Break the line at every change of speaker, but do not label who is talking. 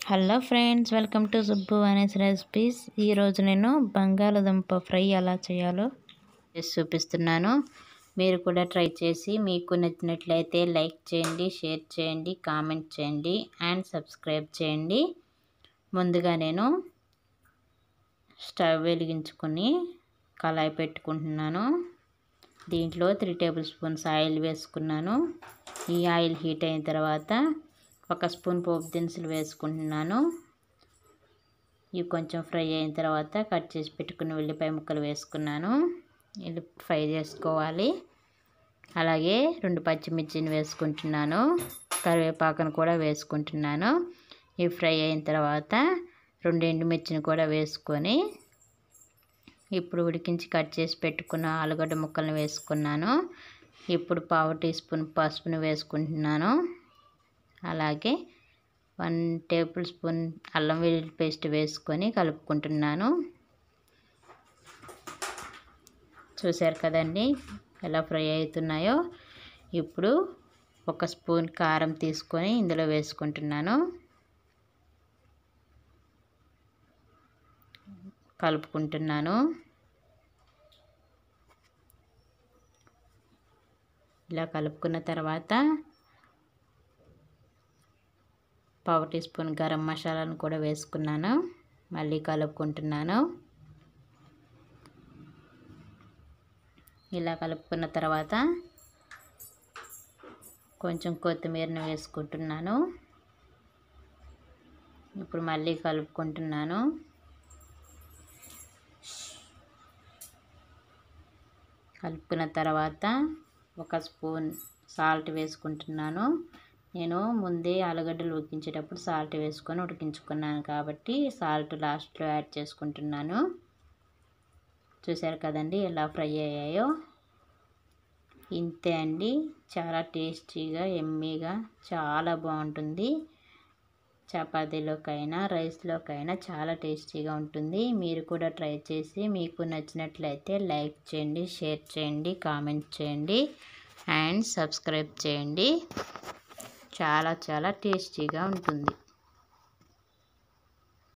hello friends welcome to Subbu అనేస్ recipes ఈరోజు నేను బంగాళదుంప ఫ్రై ఎలా చేయాలో చేసి చూపిస్తున్నాను మీరు కూడా ట్రై చేసి మీకు నచ్చినట్లయితే లైక్ చేయండి షేర్ చేయండి కామెంట్ చేయండి అండ్ సబ్స్క్రైబ్ చేయండి ముందుగా నేను స్టవ్ వెలిగించుకొని కళాయి పెట్టుకుంటున్నాను దీంట్లో త్రీ టేబుల్ స్పూన్స్ ఆయిల్ వేసుకున్నాను ఈ ఆయిల్ హీట్ అయిన తర్వాత ఒక స్పూన్ పోపు దినుసులు వేసుకుంటున్నాను ఇవి కొంచెం ఫ్రై అయిన తర్వాత కట్ చేసి పెట్టుకున్న ఉల్లిపాయ ముక్కలు వేసుకున్నాను ఇది ఫ్రై చేసుకోవాలి అలాగే రెండు పచ్చిమిర్చిని వేసుకుంటున్నాను కరివేపాకును కూడా వేసుకుంటున్నాను ఇవి ఫ్రై అయిన తర్వాత రెండు ఎండుమిర్చిని కూడా వేసుకొని ఇప్పుడు ఉడికించి కట్ చేసి పెట్టుకున్న ఆలుగడ్డ ముక్కలను వేసుకున్నాను ఇప్పుడు పావు టీ స్పూన్ పసుపును వేసుకుంటున్నాను అలాగే వన్ టేబుల్ స్పూన్ అల్లం వెల్లుల్లి పేస్ట్ వేసుకొని కలుపుకుంటున్నాను చూశారు కదండి ఎలా ఫ్రై అవుతున్నాయో ఇప్పుడు ఒక స్పూన్ కారం తీసుకొని ఇందులో వేసుకుంటున్నాను కలుపుకుంటున్నాను ఇలా కలుపుకున్న తర్వాత పావు టీ స్పూన్ గరం మసాలాను కూడా వేసుకున్నాను మళ్ళీ కలుపుకుంటున్నాను ఇలా కలుపుకున్న తర్వాత కొంచెం కొత్తిమీరను వేసుకుంటున్నాను ఇప్పుడు మళ్ళీ కలుపుకుంటున్నాను కలుపుకున్న తర్వాత ఒక స్పూన్ సాల్ట్ వేసుకుంటున్నాను నేను ముందే ఆలుగడ్డలు ఉడికించేటప్పుడు సాల్ట్ వేసుకొని ఉడికించుకున్నాను కాబట్టి సాల్ట్ లాస్ట్లో యాడ్ చేసుకుంటున్నాను చూసారు కదండి ఎలా ఫ్రై అయ్యాయో ఇంతే అండి చాలా టేస్టీగా ఎమ్మీగా చాలా బాగుంటుంది చపాతీలోకైనా రైస్లోకైనా చాలా టేస్టీగా ఉంటుంది మీరు కూడా ట్రై చేసి మీకు నచ్చినట్లయితే లైక్ చేయండి షేర్ చేయండి కామెంట్ చేయండి అండ్ సబ్స్క్రైబ్ చేయండి చాలా చాలా టేస్టీగా ఉంటుంది